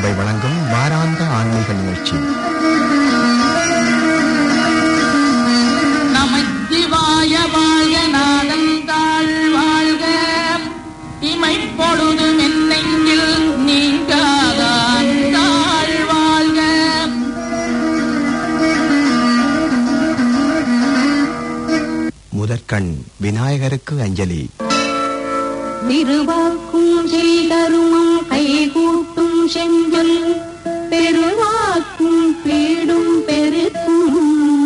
சேவை வழங்கும் வாராந்த ஆன்மீக நிகழ்ச்சி நமச்சிவாய வாழ்க நாதந்தாள் வாழ்க இமைப்பொழுது மென்னெங்கில் நீங்காதான் தாழ் வாழ்க முதற்கண் விநாயகருக்கு அஞ்சலி திருவாக்கும் செய்தருமம் கைகூட்டும் செஞ்சொல் பெருவாக்கும் பீடும் பெருக்கும்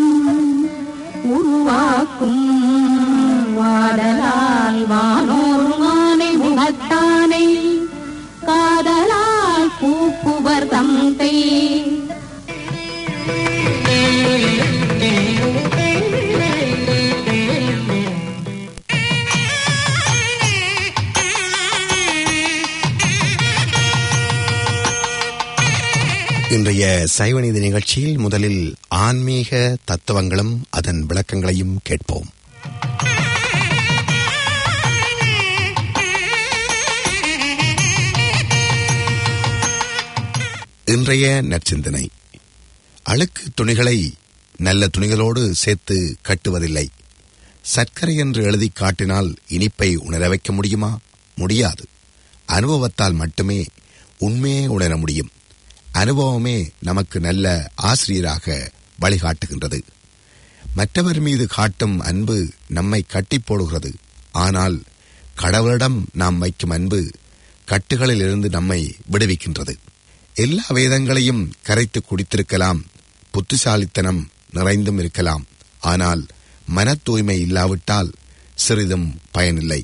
உருவாக்கும் வாடலால் வானோர் மானை முகத்தானை காதலால் கூப்புவர் தந்தை இன்றைய சைவநீதி நிகழ்ச்சியில் முதலில் ஆன்மீக தத்துவங்களும் அதன் விளக்கங்களையும் கேட்போம் இன்றைய நற்சிந்தனை அழுக்கு துணிகளை நல்ல துணிகளோடு சேர்த்து கட்டுவதில்லை சர்க்கரை என்று எழுதி காட்டினால் இனிப்பை உணர வைக்க முடியுமா முடியாது அனுபவத்தால் மட்டுமே உண்மையே உணர முடியும் அனுபவமே நமக்கு நல்ல ஆசிரியராக வழிகாட்டுகின்றது மற்றவர் மீது காட்டும் அன்பு நம்மை கட்டி போடுகிறது ஆனால் கடவுளிடம் நாம் வைக்கும் அன்பு கட்டுகளில் இருந்து நம்மை விடுவிக்கின்றது எல்லா வேதங்களையும் கரைத்து குடித்திருக்கலாம் புத்திசாலித்தனம் நிறைந்தும் இருக்கலாம் ஆனால் மன தூய்மை இல்லாவிட்டால் சிறிதும் பயனில்லை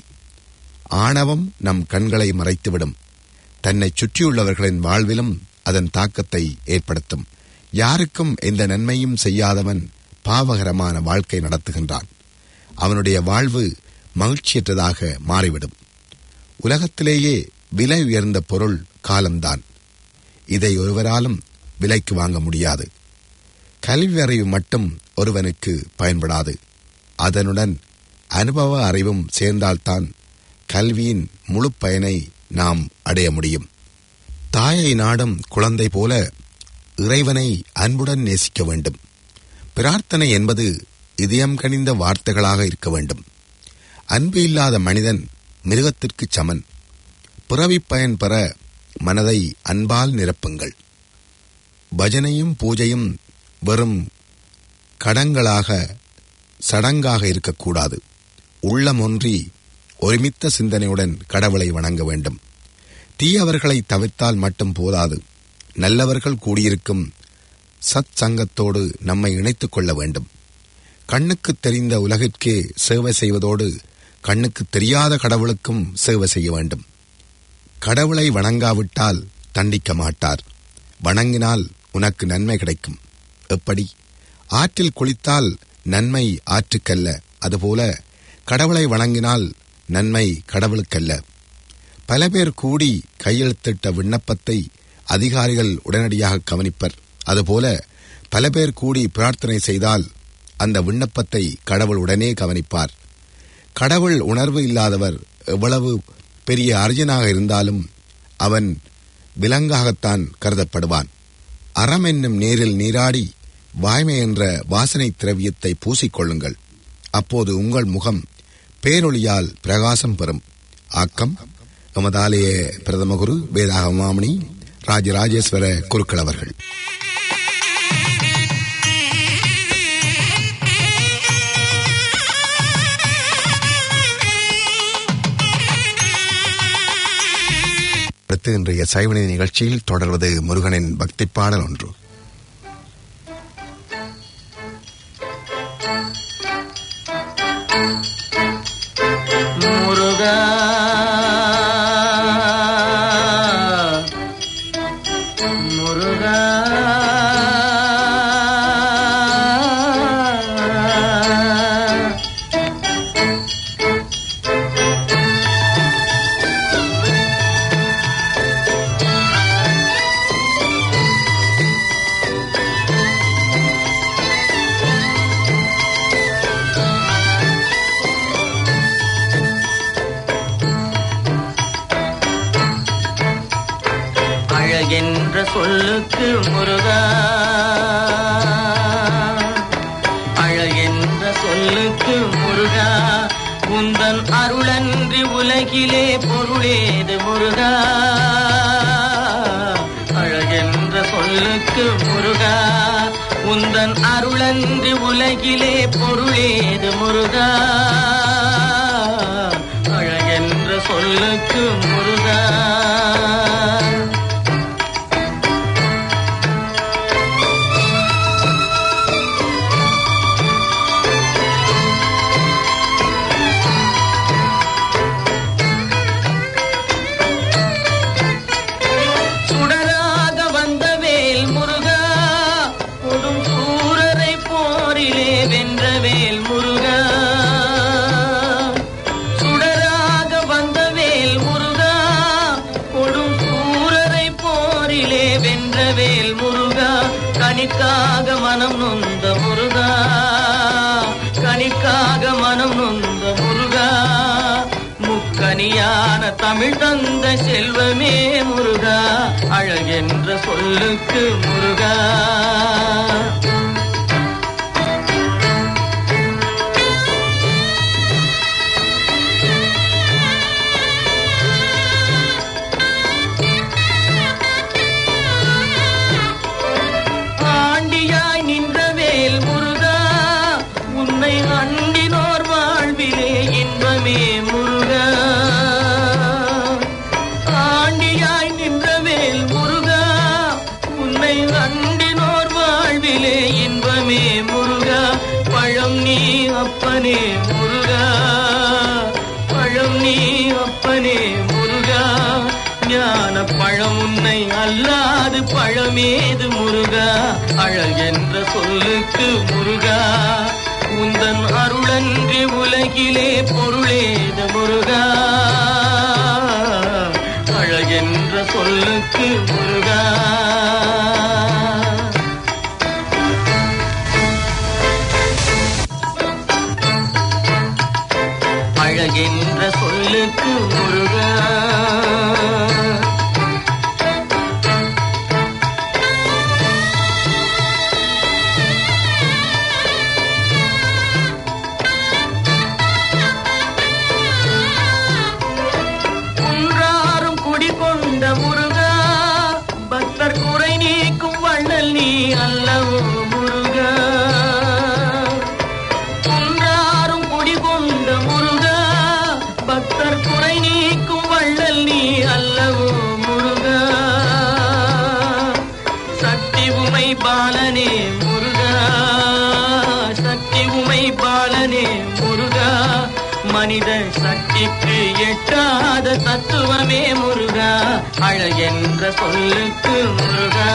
ஆணவம் நம் கண்களை மறைத்துவிடும் தன்னை சுற்றியுள்ளவர்களின் வாழ்விலும் அதன் தாக்கத்தை ஏற்படுத்தும் யாருக்கும் எந்த நன்மையும் செய்யாதவன் பாவகரமான வாழ்க்கை நடத்துகின்றான் அவனுடைய வாழ்வு மகிழ்ச்சியற்றதாக மாறிவிடும் உலகத்திலேயே விலை உயர்ந்த பொருள் காலம்தான் இதை ஒருவராலும் விலைக்கு வாங்க முடியாது கல்வி அறிவு மட்டும் ஒருவனுக்கு பயன்படாது அதனுடன் அனுபவ அறிவும் சேர்ந்தால்தான் கல்வியின் முழு பயனை நாம் அடைய முடியும் தாயை நாடும் குழந்தை போல இறைவனை அன்புடன் நேசிக்க வேண்டும் பிரார்த்தனை என்பது இதயம் கனிந்த வார்த்தைகளாக இருக்க வேண்டும் அன்பு இல்லாத மனிதன் மிருகத்திற்கு சமன் பிறவி பயன் பெற மனதை அன்பால் நிரப்புங்கள் பஜனையும் பூஜையும் வெறும் கடங்களாக சடங்காக இருக்கக்கூடாது உள்ளம் ஒன்றி ஒருமித்த சிந்தனையுடன் கடவுளை வணங்க வேண்டும் தீயவர்களை தவிர்த்தால் மட்டும் போதாது நல்லவர்கள் கூடியிருக்கும் சத் சங்கத்தோடு நம்மை இணைத்துக் கொள்ள வேண்டும் கண்ணுக்கு தெரிந்த உலகிற்கே சேவை செய்வதோடு கண்ணுக்கு தெரியாத கடவுளுக்கும் சேவை செய்ய வேண்டும் கடவுளை வணங்காவிட்டால் தண்டிக்க மாட்டார் வணங்கினால் உனக்கு நன்மை கிடைக்கும் எப்படி ஆற்றில் குளித்தால் நன்மை ஆற்றுக்கல்ல அதுபோல கடவுளை வணங்கினால் நன்மை கடவுளுக்கல்ல பல பேர் கூடி கையெழுத்திட்ட விண்ணப்பத்தை அதிகாரிகள் உடனடியாக கவனிப்பர் அதுபோல பல பேர் கூடி பிரார்த்தனை செய்தால் அந்த விண்ணப்பத்தை கடவுள் உடனே கவனிப்பார் கடவுள் உணர்வு இல்லாதவர் எவ்வளவு பெரிய அர்ஜனாக இருந்தாலும் அவன் விலங்காகத்தான் கருதப்படுவான் அறம் என்னும் நீரில் நீராடி வாய்மை என்ற வாசனை திரவியத்தை பூசிக்கொள்ளுங்கள் அப்போது உங்கள் முகம் பேரொளியால் பிரகாசம் பெறும் ஆக்கம் எமதாலய பிரதம குரு வேதாக மாமணி ராஜராஜேஸ்வர குருக்கள் அவர்கள் அடுத்து இன்றைய சைவநீதி நிகழ்ச்சியில் தொடர்வது முருகனின் பக்தி பாடல் ஒன்று முருகா முருகா ஆ சொல்லுக்கு முருகா அழகென்ற சொல்லுக்கு முருகா உந்தன் அருளன்றி உலகிலே பொருளேது முருகா அழகென்ற சொல்லுக்கு முருகா உந்தன் அருளன்றி உலகிலே பொருளேது முருகா அழகென்ற சொல்லுக்கு முருகா சுடராக வந்த வேல் முருகா கொடும் சூரரை போரிலே வென்ற வேல் முருகா சுடராக வந்த வேல் முருகா கொடும் சூரரை போரிலே வென்ற வேல் முருகா கணிக்காக மனம் நொந்த முருகா கணிக்காக மனம் நொந்த முருகா முக்கனியான தமிழ் தந்த செல்வமே முருகா அழகென்ற சொல்லுக்கு முருகா ஆண்டியாய் நின்ற வேல் முருகா உன்னை அண்டினோர் வாழ்விலே இன்பமே முருகா ஆண்டியாய் நின்ற வேல் முருகா உன்னை அண்டினோர் வாழ்விலே இன்பமே முருகா பழம் நீ அப்பனே முருகா பழம் நீ அப்பனே முருகா ஞான பழம் உன்னை அல்லாது பழமேது முருகா அழகென்ற சொல்லுக்கு முருகா உந்தன் அருளன்றி உலகிலே பொருளேது முருகா அழகென்ற சொல்லுக்கு முருகா அழகென்ற சொல்லுக்கு முருகா குன்றாரும் குடிகொண்ட முருகா பக்தர் குறை நீக்கும் வள்ளல் நீ அல்லவோ முருகா குன்றாரும் குடிகொண்ட முருகா பக்தர் குறை நீக்கும் வள்ளல் நீ அல்லவோ முருகா சக்தி உமை பாலனே முருகா சக்தி உமை பாலனே முருகா மனித சக்திக்கு எட்டாத தத்துவமே முருகா அழகென்ற சொல்லுக்கு முருகா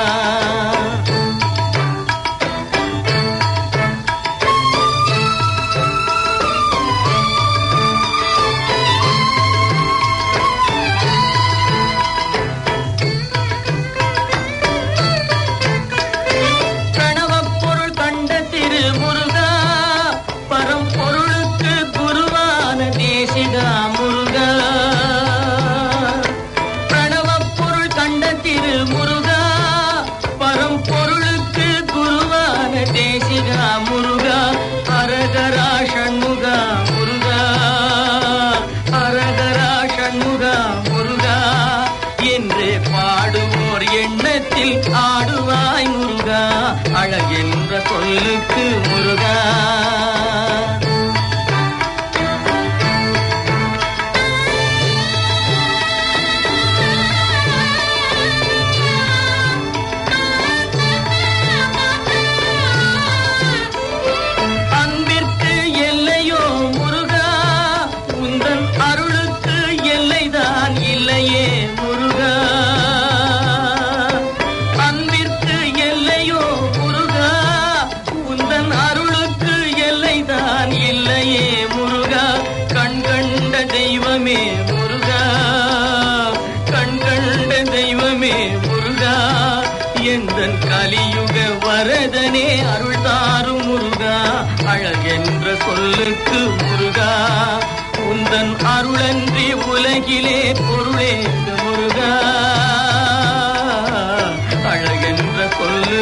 பிரணவப் பொருள் கண்ட திரு முருகா பரம்பொருளுக்கு குருவான தேசிகா முருகா பிரணவப் பொருள் கண்ட திரு முருகா பரம்பொருளுக்கு குருவான தேசிகா முருகா அரகரா ஷண்முகா முருகா அரகரா ஷண்முகா முருகா என்று பாடுவோர் எண்ணத்தில் ஆடுவாய் முருகா அழகென்ற சொல்லுக்கு முருகா அன்பிற்கு எல்லையோ முருகா உந்தன் அருளுக்கு எல்லைதான் இல்லையே முருகா அன்பிற்கு எல்லையோ முருகா உந்தன் அருளுக்கு எல்லைதான் இல்லையே முருகா கண் கண்ட தெய்வமே முருகா கண் கண்ட தெய்வமே முருகா எந்தன் கலியுக வரதனே அருள் தாரும் முருகா அழகென்ற சொல்லுக்கு முருகா உந்தன் அருளன்றி உலகிலே பொருளேது முருகா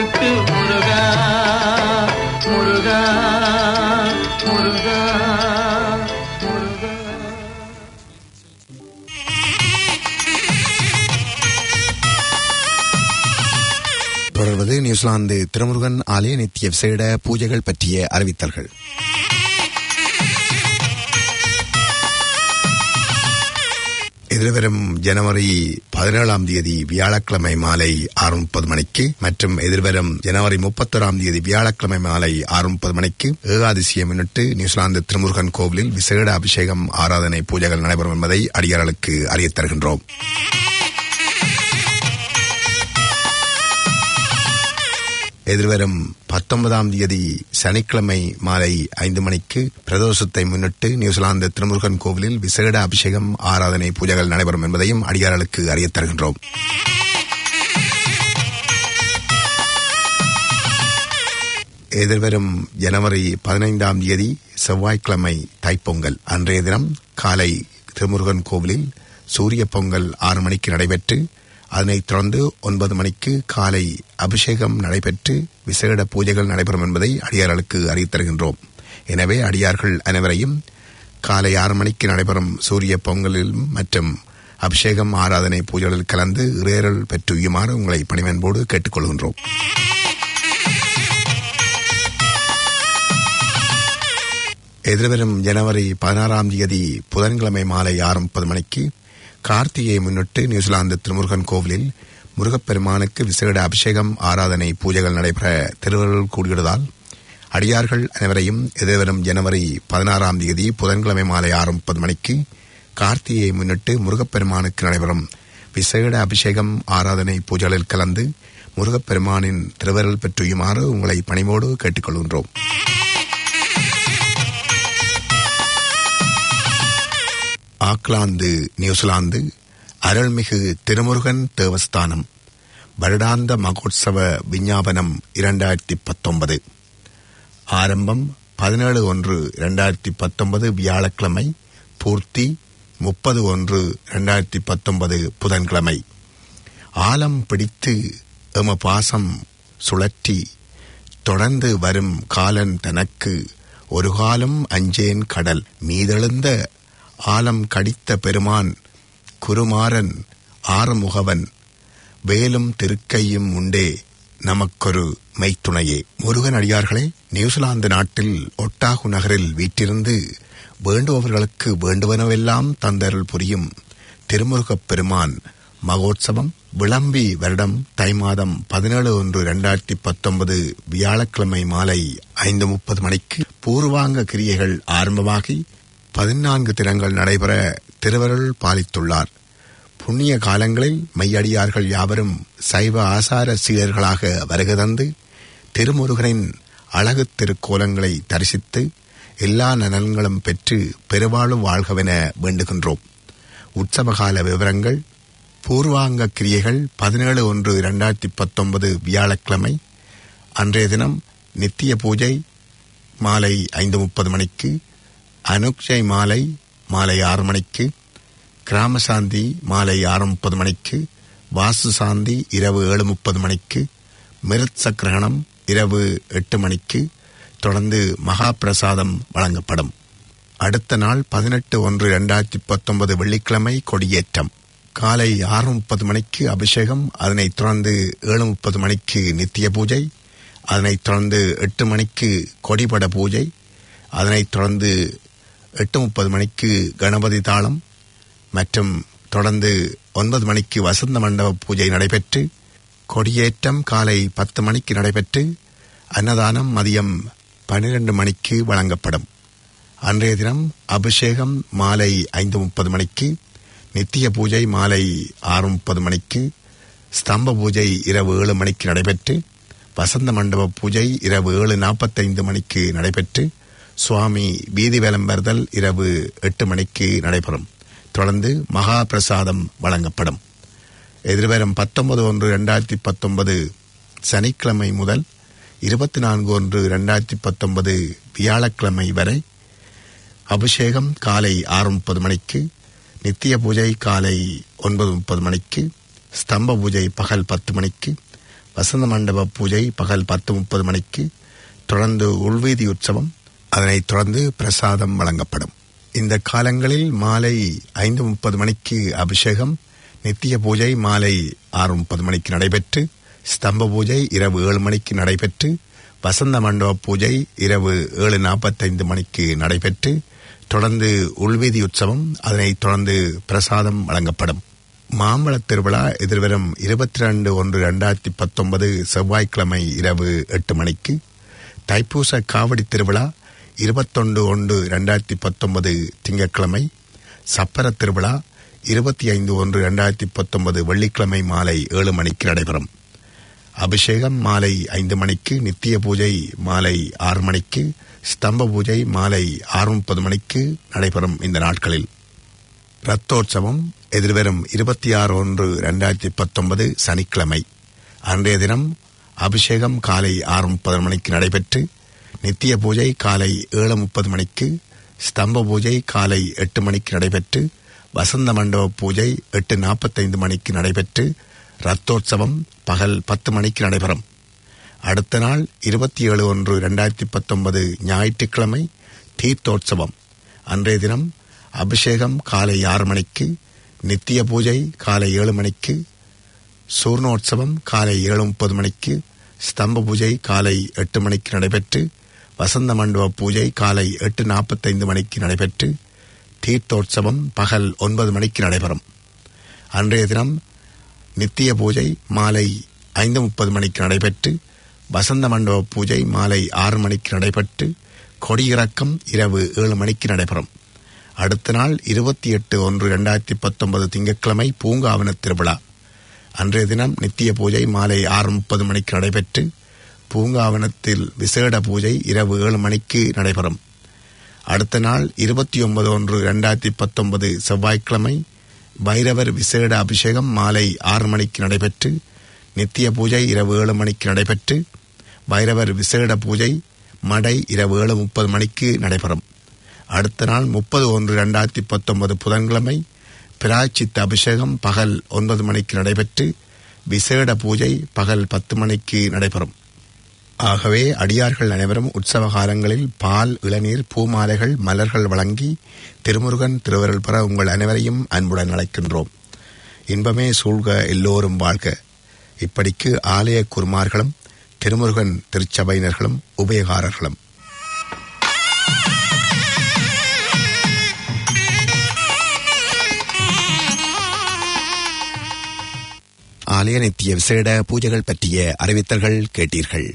முறுக்கு முருகா முருகா முருகா முருகா தொடர்வது நியூசிலாந்து திருமுருகன் ஆலய நித்திய விசேட பூஜைகள் பற்றிய அறிவித்தல்கள் எதிர்வரும் ஜனவரி பதினேழாம் தேதி வியாழக்கிழமை மாலை ஆறு முப்பது மணிக்கு மற்றும் எதிர்வரும் ஜனவரி முப்பத்தொராம் தேதி வியாழக்கிழமை மாலை ஆறு முப்பது மணிக்கு ஏகாதசியை முன்னிட்டு நியூசிலாந்து திருமுருகன் கோவிலில் விசேட அபிஷேகம் ஆராதனை பூஜைகள் நடைபெறும் என்பதை அடியார்களுக்கு அறியத் தருகின்றோம் எதிர்வரும் பத்தொன்பதாம் தேதி சனிக்கிழமை மாலை ஐந்து மணிக்கு பிரதோஷத்தை முன்னிட்டு நியூசிலாந்து திருமுருகன் கோவிலில் விசேட அபிஷேகம் ஆராதனை பூஜைகள் நடைபெறும் என்பதையும் அடியார்களுக்கு அறியத் தருகின்றோம் எதிர்வரும் ஜனவரி பதினைந்தாம் தேதி செவ்வாய்க்கிழமை தைப்பொங்கல் அன்றைய தினம் காலை திருமுருகன் கோவிலில் சூரிய பொங்கல் ஆறு மணிக்கு நடைபெற்று அதனைத் தொடர்ந்து ஒன்பது மணிக்கு காலை அபிஷேகம் நடைபெற்று விசேட பூஜைகள் நடைபெறும் என்பதை அடியார்களுக்கு அறிவித்தருகின்றோம் எனவே அடியார்கள் அனைவரையும் காலை ஆறு மணிக்கு நடைபெறும் சூரிய பொங்கலில் மற்றும் அபிஷேகம் ஆராதனை பூஜைகளில் கலந்து இறையரல் பெற்றுயுமாறு உங்களை பணிவன்போடு கேட்டுக்கொள்கின்றோம் எதிர்வரும் ஜனவரி பதினாறாம் தேதி புதன்கிழமை மாலை ஆறு முப்பது மணிக்கு கார்த்திகையை முன்னிட்டு நியூசிலாந்து திருமுருகன் கோவிலில் முருகப்பெருமானுக்கு விசேட அபிஷேகம் ஆராதனை பூஜைகள் நடைபெற திருவருள் கூடுகிறதால் அடியார்கள் அனைவரையும் எதிர்வரும் ஜனவரி பதினாறாம் தேதி புதன்கிழமை மாலை ஆறு முப்பது மணிக்கு கார்த்திகையை முன்னிட்டு முருகப்பெருமானுக்கு நடைபெறும் விசேட அபிஷேகம் ஆராதனை பூஜைகளில் கலந்து முருகப்பெருமானின் திருவருள் பெற்றுயுமாறு உங்களை பணிவோடு கேட்டுக்கொள்கின்றோம் ஆக்லாந்து நியூசிலாந்து அருள்மிகு திருமுருகன் தேவஸ்தானம் வருடாந்த மகோத்சவ விஞ்ஞாபனம் இரண்டாயிரத்தி பத்தொன்பது ஆரம்பம் பதினேழு ஒன்று இரண்டாயிரத்தி பத்தொன்பது வியாழக்கிழமை பூர்த்தி முப்பது ஒன்று இரண்டாயிரத்தி பத்தொன்பது புதன்கிழமை ஆலம் பிடித்து எம பாசம் சுழற்றி தொடர்ந்து வரும் காலன் தனக்கு ஒரு காலம் அஞ்சேன் கடல் மீதெழுந்த ஆலம் கடித்த பெருமான் குருமாறன் ஆறுமுகவன் வேலும் திருக்கையும் உண்டே நமக்கொரு மெய்த்துணையே முருகன் அடியார்களே நியூசிலாந்து நாட்டில் ஒட்டாகு நகரில் வீற்றிருந்து வேண்டுபவர்களுக்கு வேண்டுவனவெல்லாம் தந்தருள் புரியும் திருமுருகப் பெருமான் மகோத்சவம் விளம்பி வருடம் தை மாதம் பதினேழு ஒன்று இரண்டாயிரத்தி பத்தொன்பது வியாழக்கிழமை மாலை ஐந்து முப்பது மணிக்கு பூர்வாங்க கிரியைகள் ஆரம்பமாகி பதினான்கு தினங்கள் நடைபெற திருவருள் பாலித்துள்ளார் புண்ணிய காலங்களில் மையடியார்கள் யாவரும் சைவ ஆசார சீடர்களாக வருகை தந்து திருமுருகனின் அழகு திருக்கோலங்களை தரிசித்து எல்லா நலன்களும் பெற்று பெருவாழ்வு வாழ்கவென வேண்டுகின்றோம் உற்சவகால விவரங்கள் பூர்வாங்க கிரியைகள் பதினேழு ஒன்று இரண்டாயிரத்தி பத்தொன்பது வியாழக்கிழமை அன்றைய தினம் நித்திய பூஜை மாலை ஐந்து முப்பது மணிக்கு அனுக்ஷை மாலை மாலை ஆறு மணிக்கு கிராம சாந்தி மாலை ஆறு முப்பது மணிக்கு வாசு சாந்தி இரவு ஏழு முப்பது மணிக்கு மிருத் சக்கிரகணம் இரவு எட்டு மணிக்கு தொடர்ந்து மகா பிரசாதம் வழங்கப்படும் அடுத்த நாள் பதினெட்டு ஒன்று இரண்டாயிரத்தி பத்தொன்பது வெள்ளிக்கிழமை கொடியேற்றம் காலை ஆறு முப்பது மணிக்கு அபிஷேகம் அதனைத் தொடர்ந்து ஏழு முப்பது மணிக்கு நித்திய பூஜை அதனைத் தொடர்ந்து எட்டு மணிக்கு கொடிபட பூஜை அதனைத் தொடர்ந்து எட்டு முப்பது மணிக்கு கணபதி தாளம் மற்றும் தொடர்ந்து ஒன்பது மணிக்கு வசந்த மண்டப பூஜை நடைபெற்று கொடியேற்றம் காலை பத்து மணிக்கு நடைபெற்று அன்னதானம் மதியம் பன்னிரண்டு மணிக்கு வழங்கப்படும் அன்றைய தினம் அபிஷேகம் மாலை ஐந்து முப்பது மணிக்கு நித்திய பூஜை மாலை ஆறு முப்பது மணிக்கு ஸ்தம்ப பூஜை இரவு ஏழு மணிக்கு நடைபெற்று வசந்த மண்டப பூஜை இரவு ஏழு நாற்பத்தைந்து மணிக்கு நடைபெற்று சுவாமி வீதி விளம்பர்தல் இரவு எட்டு மணிக்கு நடைபெறும் தொடர்ந்து மகா பிரசாதம் வழங்கப்படும் எதிர்வரும் பத்தொன்பது ஒன்று இரண்டாயிரத்தி பத்தொன்பது சனிக்கிழமை முதல் இருபத்தி நான்கு ஒன்று இரண்டாயிரத்தி பத்தொன்பது வியாழக்கிழமை வரை அபிஷேகம் காலை ஆறு முப்பது மணிக்கு நித்திய பூஜை காலை ஒன்பது முப்பது மணிக்கு ஸ்தம்ப பூஜை பகல் பத்து மணிக்கு வசந்த மண்டப பூஜை பகல் பத்து முப்பது மணிக்கு தொடர்ந்து உள்வீதி உற்சவம் அதனைத் தொடர்ந்து பிரசாதம் வழங்கப்படும் இந்த காலங்களில் மாலை ஐந்து முப்பது மணிக்கு அபிஷேகம் நித்திய பூஜை மாலை ஆறு முப்பது மணிக்கு நடைபெற்று ஸ்தம்ப பூஜை இரவு ஏழு மணிக்கு நடைபெற்று வசந்த மண்டப பூஜை இரவு ஏழு நாற்பத்தைந்து மணிக்கு நடைபெற்று தொடர்ந்து உள்வீதி உற்சவம் அதனைத் தொடர்ந்து பிரசாதம் வழங்கப்படும் மாம்பழத் திருவிழா எதிர்வரும் இருபத்தி ரெண்டு ஒன்று ரெண்டாயிரத்தி பத்தொன்பது செவ்வாய்க்கிழமை இரவு எட்டு மணிக்கு தைப்பூச காவடி திருவிழா இருபத்தொன்று ஒன்று ரெண்டாயிரத்தி பத்தொன்பது திங்கட்கிழமை சப்பர திருவிழா இருபத்தி ஐந்து ஒன்று ரெண்டாயிரத்தி பத்தொன்பது வெள்ளிக்கிழமை மாலை ஏழு மணிக்கு நடைபெறும் அபிஷேகம் மாலை ஐந்து மணிக்கு நித்திய பூஜை மாலை ஆறு மணிக்கு ஸ்தம்ப பூஜை மாலை ஆறு முப்பது மணிக்கு நடைபெறும் இந்த நாட்களில் ரத்தோற்சவம் எதிர்வரும் இருபத்தி ஆறு ஒன்று ரெண்டாயிரத்தி பத்தொன்பது சனிக்கிழமை அன்றைய தினம் அபிஷேகம் காலை ஆறு முப்பது மணிக்கு நடைபெற்று நித்திய பூஜை காலை ஏழு முப்பது மணிக்கு ஸ்தம்ப பூஜை காலை எட்டு மணிக்கு நடைபெற்று வசந்த மண்டப பூஜை எட்டு நாற்பத்தைந்து மணிக்கு நடைபெற்று ரத்தோற்சவம் பகல் பத்து மணிக்கு நடைபெறும் அடுத்த நாள் இருபத்தி ஏழு ஒன்று ரெண்டாயிரத்தி பத்தொன்பது ஞாயிற்றுக்கிழமை தீர்த்தோற்சவம் அன்றைய தினம் அபிஷேகம் காலை ஆறு மணிக்கு நித்திய பூஜை காலை ஏழு மணிக்கு சூர்ணோற்சவம் காலை ஏழு முப்பது மணிக்கு ஸ்தம்ப பூஜை காலை எட்டு மணிக்கு நடைபெற்று வசந்த மண்டப பூஜை காலை எட்டு நாற்பத்தைந்து மணிக்கு நடைபெற்று தீர்த்தோற்சவம் பகல் ஒன்பது மணிக்கு நடைபெறும் அன்றைய தினம் நித்திய பூஜை மாலை ஐந்து முப்பது மணிக்கு நடைபெற்று வசந்த மண்டப பூஜை மாலை ஆறு மணிக்கு நடைபெற்று கொடியிறக்கம் இரவு ஏழு மணிக்கு நடைபெறும் அடுத்த நாள் இருபத்தி எட்டு ஒன்று இரண்டாயிரத்தி பத்தொன்பது திங்கட்கிழமை பூங்காவன திருவிழா அன்றைய தினம் நித்திய பூஜை மாலை ஆறு முப்பது மணிக்கு நடைபெற்று பூங்காவனத்தில் விசேட பூஜை இரவு ஏழு மணிக்கு நடைபெறும் அடுத்த நாள் இருபத்தி ஒன்பது ஒன்று இரண்டாயிரத்தி பத்தொன்பது செவ்வாய்க்கிழமை பைரவர் விசேட அபிஷேகம் மாலை ஆறு மணிக்கு நடைபெற்று நித்திய பூஜை இரவு ஏழு மணிக்கு நடைபெற்று பைரவர் விசேட பூஜை மடை இரவு ஏழு முப்பது மணிக்கு நடைபெறும் அடுத்த நாள் முப்பது ஒன்று இரண்டாயிரத்தி பத்தொன்பது புதன்கிழமை பிராய்ச்சித்த அபிஷேகம் பகல் ஒன்பது மணிக்கு நடைபெற்று விசேட பூஜை பகல் பத்து மணிக்கு நடைபெறும் ஆகவே அடியார்கள் அனைவரும் உற்சவ காலங்களில் பால் இளநீர் பூமாலைகள் மலர்கள் வழங்கி திருமுருகன் திருவருள் பெற உங்கள் அனைவரையும் அன்புடன் அழைக்கின்றோம் இன்பமே சூழ்க எல்லோரும் வாழ்க இப்படிக்கு ஆலய குருமார்களும் திருமுருகன் திருச்சபையினர்களும் உபயகாரர்களும் ஆலய நித்திய விசேட பூஜைகள் பற்றிய அறிவித்தல்கள் கேட்டீர்கள்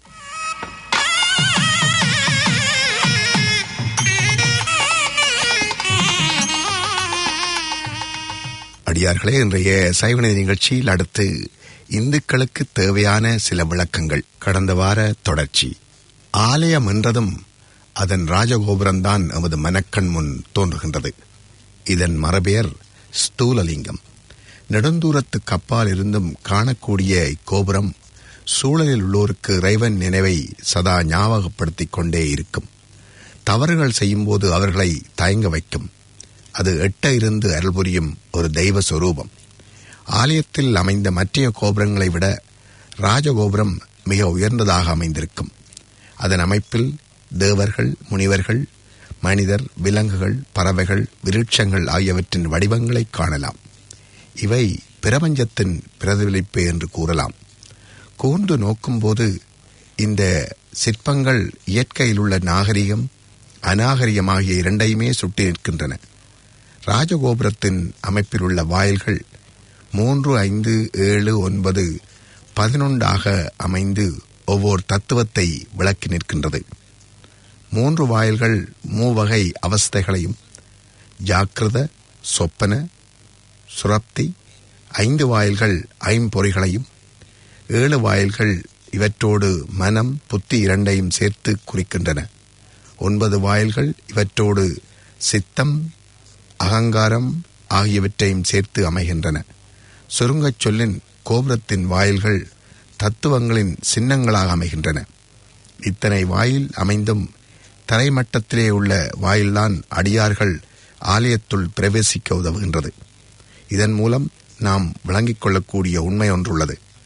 அடியார்களே இன்றைய சைவநீதி நிகழ்ச்சியில் அடுத்து இந்துக்களுக்கு தேவையான சில விளக்கங்கள் கடந்த வார தொடர்ச்சி ஆலயம் என்றதும் அதன் ராஜகோபுரம்தான் எமது மனக்கண் முன் தோன்றுகின்றது இதன் மரபெயர் ஸ்தூலலிங்கம் நெடுந்தூரத்து கப்பால் இருந்தும் காணக்கூடிய இக்கோபுரம் சூழலில் உள்ளோருக்கு இறைவன் நினைவை சதா ஞாபகப்படுத்திக் கொண்டே இருக்கும் தவறுகள் செய்யும்போது அவர்களை தயங்க வைக்கும் அது எட்ட இருந்து அருள் புரியும் ஒரு தெய்வ சொரூபம் ஆலயத்தில் அமைந்த மற்றைய கோபுரங்களை விட ராஜகோபுரம் மிக உயர்ந்ததாக அமைந்திருக்கும் அதன் அமைப்பில் தேவர்கள் முனிவர்கள் மனிதர் விலங்குகள் பறவைகள் விருட்சங்கள் ஆகியவற்றின் வடிவங்களை காணலாம் இவை பிரபஞ்சத்தின் பிரதிபலிப்பு என்று கூறலாம் கூர்ந்து நோக்கும்போது இந்த சிற்பங்கள் இயற்கையில் உள்ள நாகரிகம் அநாகரிகம் ஆகிய இரண்டையுமே சுட்டி நிற்கின்றன ராஜகோபுரத்தின் அமைப்பில் உள்ள வாயில்கள் மூன்று ஐந்து ஏழு ஒன்பது பதினொன்றாக அமைந்து ஒவ்வொரு தத்துவத்தை விளக்கி நிற்கின்றது மூன்று வாயில்கள் மூவகை அவஸ்தைகளையும் ஜாக்கிரத சொப்பன சுரப்தி ஐந்து வாயில்கள் ஐம்பொறிகளையும் ஏழு வாயில்கள் இவற்றோடு மனம் புத்தி இரண்டையும் சேர்த்து குறிக்கின்றன ஒன்பது வாயில்கள் இவற்றோடு சித்தம் அகங்காரம் ஆகியவற்றையும் சேர்த்து அமைகின்றன சுருங்கச் சொல்லின் கோபுரத்தின் வாயில்கள் தத்துவங்களின் சின்னங்களாக அமைகின்றன இத்தனை வாயில் அமைந்தும் தரைமட்டத்திலே உள்ள வாயில்தான் அடியார்கள் ஆலயத்துள் பிரவேசிக்க உதவுகின்றது இதன் மூலம் நாம் விளங்கிக் கொள்ளக்கூடிய உண்மை ஒன்றுள்ளது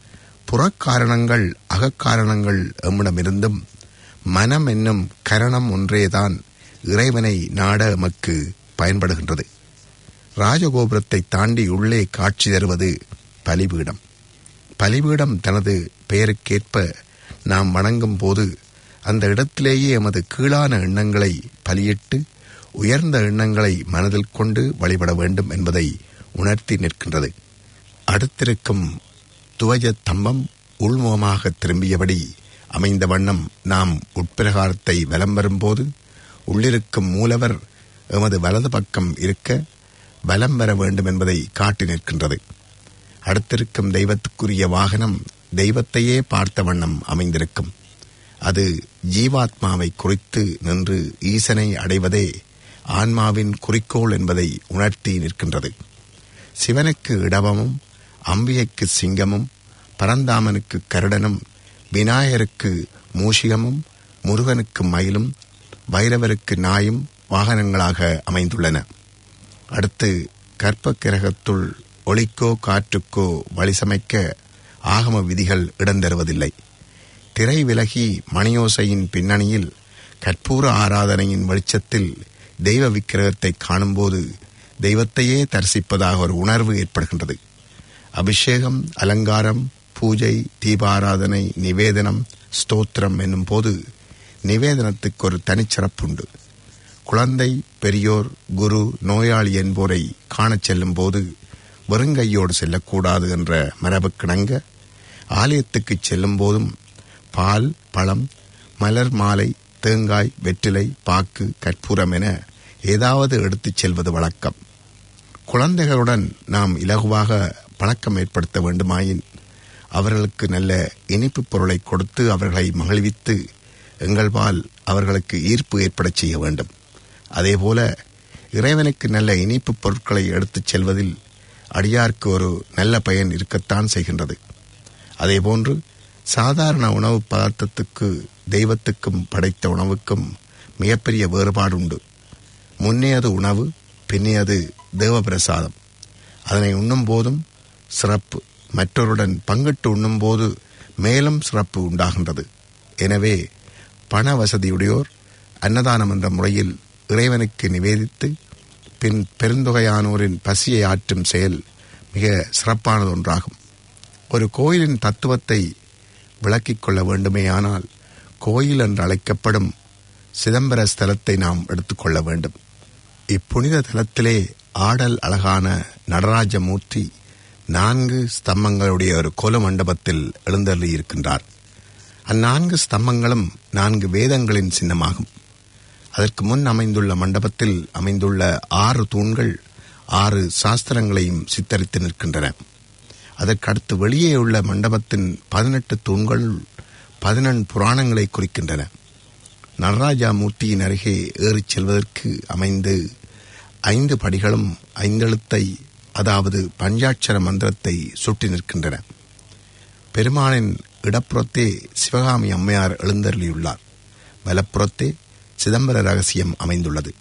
புறக்காரணங்கள் அகக்காரணங்கள் எம்மிடமிருந்தும் மனம் என்னும் கரணம் ஒன்றேதான் இறைவனை நாட எமக்கு பயன்படுகின்றது ராஜகோபுரத்தை தாண்டி உள்ளே காட்சி தருவது பலிபீடம் பலிபீடம் தனது பெயருக்கேற்ப நாம் வணங்கும் போது அந்த இடத்திலேயே எமது கீழான எண்ணங்களை பலியிட்டு உயர்ந்த எண்ணங்களை மனதில் கொண்டு வழிபட வேண்டும் என்பதை உணர்த்தி நிற்கின்றது அடுத்திருக்கும் துவஜ தம்பம் உள்முகமாக திரும்பியபடி அமைந்த வண்ணம் நாம் உட்பிரகாரத்தை வலம் வரும்போது உள்ளிருக்கும் மூலவர் எமது வலது பக்கம் இருக்க வலம் வர வேண்டும் என்பதை காட்டி நிற்கின்றது அடுத்திருக்கும் தெய்வத்துக்குரிய வாகனம் தெய்வத்தையே பார்த்த வண்ணம் அமைந்திருக்கும் அது ஜீவாத்மாவை குறித்து நின்று ஈசனை அடைவதே ஆன்மாவின் குறிக்கோள் என்பதை உணர்த்தி நிற்கின்றது சிவனுக்கு இடவமும் அம்பிகைக்கு சிங்கமும் பரந்தாமனுக்கு கருடனும் விநாயகருக்கு மூஷிகமும் முருகனுக்கு மயிலும் வைரவருக்கு நாயும் வாகனங்களாக அமைந்துள்ளன அடுத்து கற்ப கிரகத்துள் ஒளிக்கோ காற்றுக்கோ வழி சமைக்க ஆகம விதிகள் இடந்தருவதில்லை திரை விலகி மணியோசையின் பின்னணியில் கற்பூர ஆராதனையின் வெளிச்சத்தில் தெய்வ விக்கிரகத்தை காணும்போது தெய்வத்தையே தரிசிப்பதாக ஒரு உணர்வு ஏற்படுகின்றது அபிஷேகம் அலங்காரம் பூஜை தீபாராதனை நிவேதனம் ஸ்தோத்திரம் என்னும் போது நிவேதனத்துக்கு ஒரு தனிச்சிறப்புண்டு குழந்தை பெரியோர் குரு நோயாளி என்போரை காணச் செல்லும் போது வெறுங்கையோடு செல்லக்கூடாது என்ற மரபுக்கிணங்க ஆலயத்துக்கு செல்லும் போதும் பால் பழம் மலர் மாலை தேங்காய் வெற்றிலை பாக்கு கற்பூரம் என ஏதாவது எடுத்துச் செல்வது வழக்கம் குழந்தைகளுடன் நாம் இலகுவாக பழக்கம் ஏற்படுத்த வேண்டுமாயின் அவர்களுக்கு நல்ல இனிப்பு பொருளை கொடுத்து அவர்களை மகிழ்வித்து எங்கள்பால் அவர்களுக்கு ஈர்ப்பு ஏற்படச் செய்ய வேண்டும் அதேபோல இறைவனுக்கு நல்ல இனிப்பு பொருட்களை எடுத்துச் செல்வதில் அடியார்க்கு ஒரு நல்ல பயன் இருக்கத்தான் செய்கின்றது அதேபோன்று சாதாரண உணவு பதார்த்தத்துக்கு தெய்வத்துக்கும் படைத்த உணவுக்கும் மிகப்பெரிய வேறுபாடு உண்டு முன்னேயது உணவு பின்னையது தேவபிரசாதம் அதனை உண்ணும் போதும் சிறப்பு மற்றொருடன் பங்கிட்டு உண்ணும் போது மேலும் சிறப்பு உண்டாகின்றது எனவே பண வசதியுடையோர் அன்னதானம் என்ற முறையில் இறைவனுக்கு நிவேதித்து பின் பெருந்தொகையானோரின் பசியை ஆற்றும் செயல் மிக சிறப்பானது ஒன்றாகும் ஒரு கோயிலின் தத்துவத்தை விளக்கிக் கொள்ள வேண்டுமேயானால் கோயில் என்று அழைக்கப்படும் சிதம்பர ஸ்தலத்தை நாம் எடுத்துக்கொள்ள வேண்டும் இப்புனித தலத்திலே ஆடல் அழகான நடராஜமூர்த்தி நான்கு ஸ்தம்பங்களுடைய ஒரு கோல மண்டபத்தில் எழுந்தள்ளி இருக்கின்றார் அந்நான்கு ஸ்தம்பங்களும் நான்கு வேதங்களின் சின்னமாகும் அதற்கு முன் அமைந்துள்ள மண்டபத்தில் அமைந்துள்ள ஆறு தூண்கள் ஆறு சாஸ்திரங்களையும் சித்தரித்து நிற்கின்றன அதற்கடுத்து வெளியே உள்ள மண்டபத்தின் பதினெட்டு தூண்கள் பதினெண் புராணங்களை குறிக்கின்றன நடராஜா மூர்த்தியின் அருகே ஏறிச் செல்வதற்கு அமைந்து ஐந்து படிகளும் ஐந்தெழுத்தை அதாவது பஞ்சாட்சர மந்திரத்தை சுட்டி நிற்கின்றன பெருமானின் இடப்புறத்தே சிவகாமி அம்மையார் எழுந்தருளியுள்ளார் வலப்புறத்தே சிதம்பர ரகசியம் அமைந்துள்ளது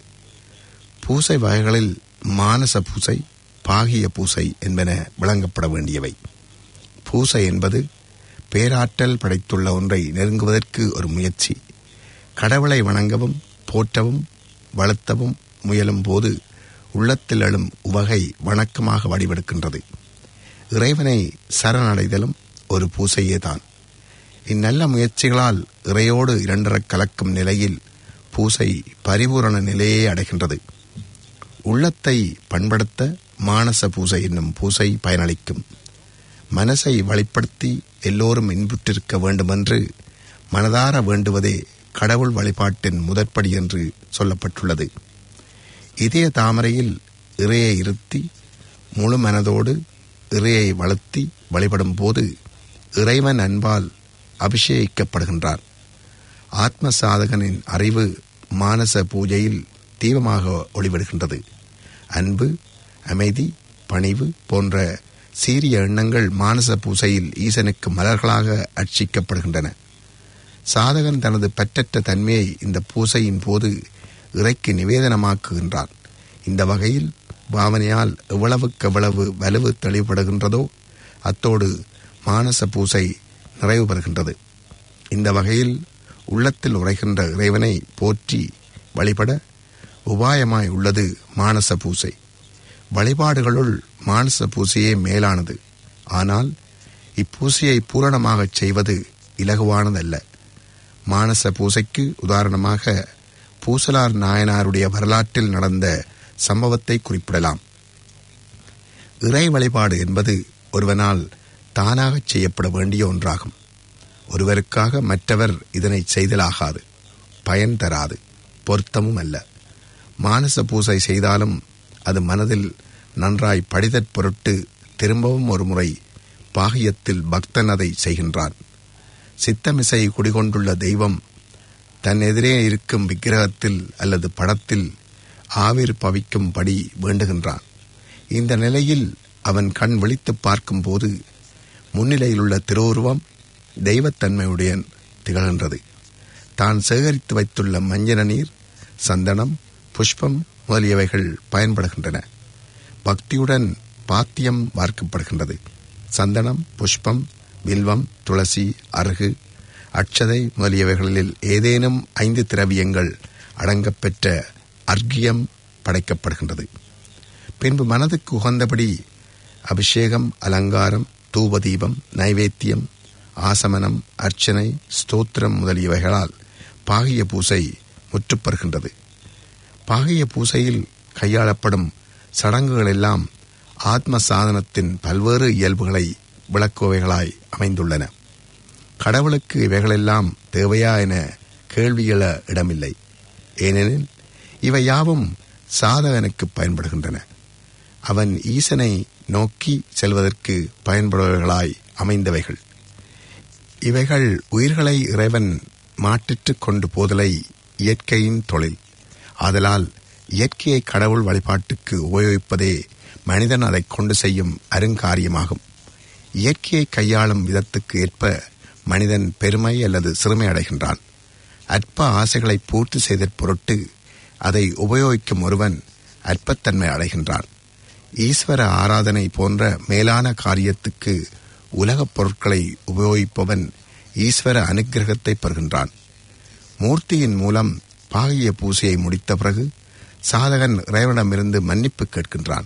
பூசை வகைகளில் மானச பூசை பாகிய பூசை என்பன விளங்கப்பட வேண்டியவை பூசை என்பது பேராற்றல் படைத்துள்ள ஒன்றை நெருங்குவதற்கு ஒரு முயற்சி கடவுளை வணங்கவும் போற்றவும் வளர்த்தவும் முயலும் போது உள்ளத்தில் எழும் உவகை வணக்கமாக வடிவெடுக்கின்றது இறைவனை சரணடைதலும் ஒரு பூசையே தான் இந்நல்ல முயற்சிகளால் இறையோடு இரண்டரக் கலக்கும் நிலையில் பூசை பரிபூரண நிலையே அடைகின்றது உள்ளத்தை பண்படுத்த மானச பூசை என்னும் பூசை பயனளிக்கும் மனசை வழிப்படுத்தி எல்லோரும் இன்புற்றிருக்க வேண்டுமென்று மனதார வேண்டுவதே கடவுள் வழிபாட்டின் முதற்படி என்று சொல்லப்பட்டுள்ளது இதய தாமரையில் இறையை இருத்தி முழு மனதோடு இறையை வளர்த்தி வழிபடும் போது இறைவன் அன்பால் அபிஷேகிக்கப்படுகின்றார் ஆத்ம சாதகனின் அறிவு மானச பூஜையில் தீபமாக ஒளிவிடுகின்றது அன்பு அமைதி பணிவு போன்ற சீரிய எண்ணங்கள் மானச பூசையில் ஈசனுக்கு மலர்களாக அர்ச்சிக்கப்படுகின்றன சாதகன் தனது பற்றற்ற தன்மையை இந்த பூசையின் போது இறைக்கு நிவேதனமாக்குகின்றார் இந்த வகையில் பாவனையால் எவ்வளவுக்கு எவ்வளவு வலுவு தெளிவுபடுகின்றதோ அத்தோடு மானச பூசை நிறைவு பெறுகின்றது இந்த வகையில் உள்ளத்தில் உரைகின்ற இறைவனை போற்றி வழிபட உபாயமாய் உள்ளது மானச பூசை வழிபாடுகளுள் மானச பூசையே மேலானது ஆனால் இப்பூசையை பூரணமாகச் செய்வது இலகுவானதல்ல மானச பூசைக்கு உதாரணமாக பூசலார் நாயனாருடைய வரலாற்றில் நடந்த சம்பவத்தை குறிப்பிடலாம் இறை வழிபாடு என்பது ஒருவனால் தானாகச் செய்யப்பட வேண்டிய ஒன்றாகும் ஒருவருக்காக மற்றவர் இதனை செய்தலாகாது பயன் தராது பொருத்தமும் அல்ல மானச பூசை செய்தாலும் அது மனதில் நன்றாய் படிதற் பொருட்டு திரும்பவும் ஒரு முறை பாகியத்தில் பக்தன் அதை செய்கின்றான் சித்தமிசை குடிகொண்டுள்ள தெய்வம் தன் எதிரே இருக்கும் விக்கிரகத்தில் அல்லது படத்தில் ஆவிர் பவிக்கும்படி வேண்டுகின்றான் இந்த நிலையில் அவன் கண் விழித்து பார்க்கும்போது முன்னிலையில் உள்ள திருவுருவம் தெய்வத்தன்மையுடைய திகழ்கின்றது தான் சேகரித்து வைத்துள்ள மஞ்சன நீர் சந்தனம் புஷ்பம் முதலியவைகள் பயன்படுகின்றன பக்தியுடன் பாத்தியம் வார்க்கப்படுகின்றது சந்தனம் புஷ்பம் வில்வம் துளசி அருகு அட்சதை முதலியவைகளில் ஏதேனும் ஐந்து திரவியங்கள் அடங்கப்பெற்ற அர்க்கியம் படைக்கப்படுகின்றது பின்பு மனதுக்கு உகந்தபடி அபிஷேகம் அலங்காரம் தூபதீபம் நைவேத்தியம் ஆசமனம் அர்ச்சனை ஸ்தோத்திரம் முதலியவைகளால் பாகிய பூசை முற்றுப்பெறுகின்றது பாகிய பூசையில் கையாளப்படும் சடங்குகள் எல்லாம் ஆத்ம சாதனத்தின் பல்வேறு இயல்புகளை விளக்குவைகளாய் அமைந்துள்ளன கடவுளுக்கு இவைகளெல்லாம் தேவையா என கேள்விகள இடமில்லை ஏனெனில் இவை யாவும் சாதகனுக்கு பயன்படுகின்றன அவன் ஈசனை நோக்கி செல்வதற்கு பயன்படுபவைகளாய் அமைந்தவைகள் இவைகள் உயிர்களை இறைவன் மாற்றிட்டுக் கொண்டு போதலை இயற்கையின் தொழில் ஆதலால் இயற்கையை கடவுள் வழிபாட்டுக்கு உபயோகிப்பதே மனிதன் அதை கொண்டு செய்யும் அருங்காரியமாகும் இயற்கையை கையாளும் விதத்துக்கு ஏற்ப மனிதன் பெருமை அல்லது சிறுமை அடைகின்றான் அற்ப ஆசைகளை பூர்த்தி செய்தற் பொருட்டு அதை உபயோகிக்கும் ஒருவன் அற்பத்தன்மை அடைகின்றான் ஈஸ்வர ஆராதனை போன்ற மேலான காரியத்துக்கு உலகப் பொருட்களை உபயோகிப்பவன் ஈஸ்வர அனுக்கிரகத்தை பெறுகின்றான் மூர்த்தியின் மூலம் பாகிய பூசையை முடித்த பிறகு சாதகன் இறைவனிடமிருந்து மன்னிப்பு கேட்கின்றான்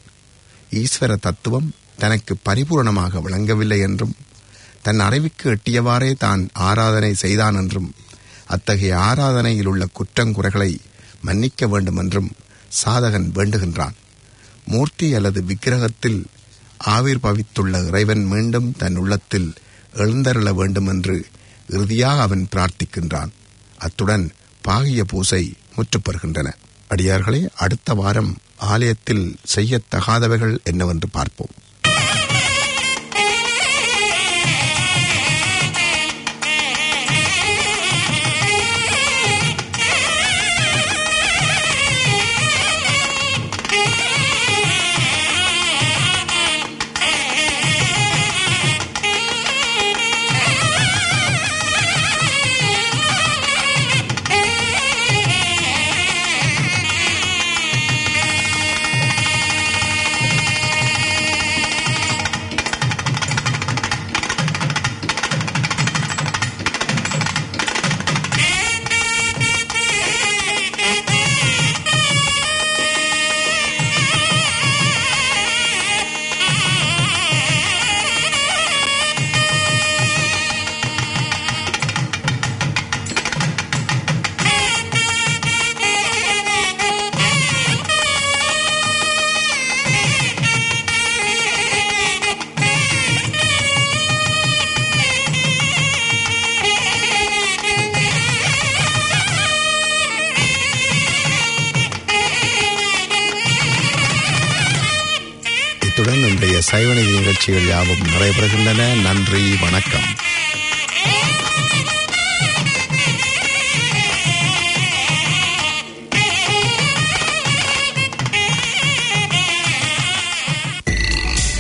ஈஸ்வர தத்துவம் தனக்கு பரிபூரணமாக விளங்கவில்லை என்றும் தன் அறிவுக்கு எட்டியவாறே தான் ஆராதனை செய்தான் என்றும் அத்தகைய ஆராதனையில் உள்ள குற்றங்குறைகளை மன்னிக்க வேண்டும் என்றும் சாதகன் வேண்டுகின்றான் மூர்த்தி அல்லது விக்கிரகத்தில் ஆவிர்பவித்துள்ள இறைவன் மீண்டும் தன் உள்ளத்தில் எழுந்தருள வேண்டும் என்று இறுதியாக அவன் பிரார்த்திக்கின்றான் அத்துடன் பாகிய பூசை முற்றுப்பெறுகின்றன அடியார்களே அடுத்த வாரம் ஆலயத்தில் செய்யத்தகாதவைகள் என்னவென்று பார்ப்போம் இத்துடன் இன்றைய சைவநிதி நிகழ்ச்சிகள் யாவும் நிறைவு பெறுகின்றன நன்றி வணக்கம்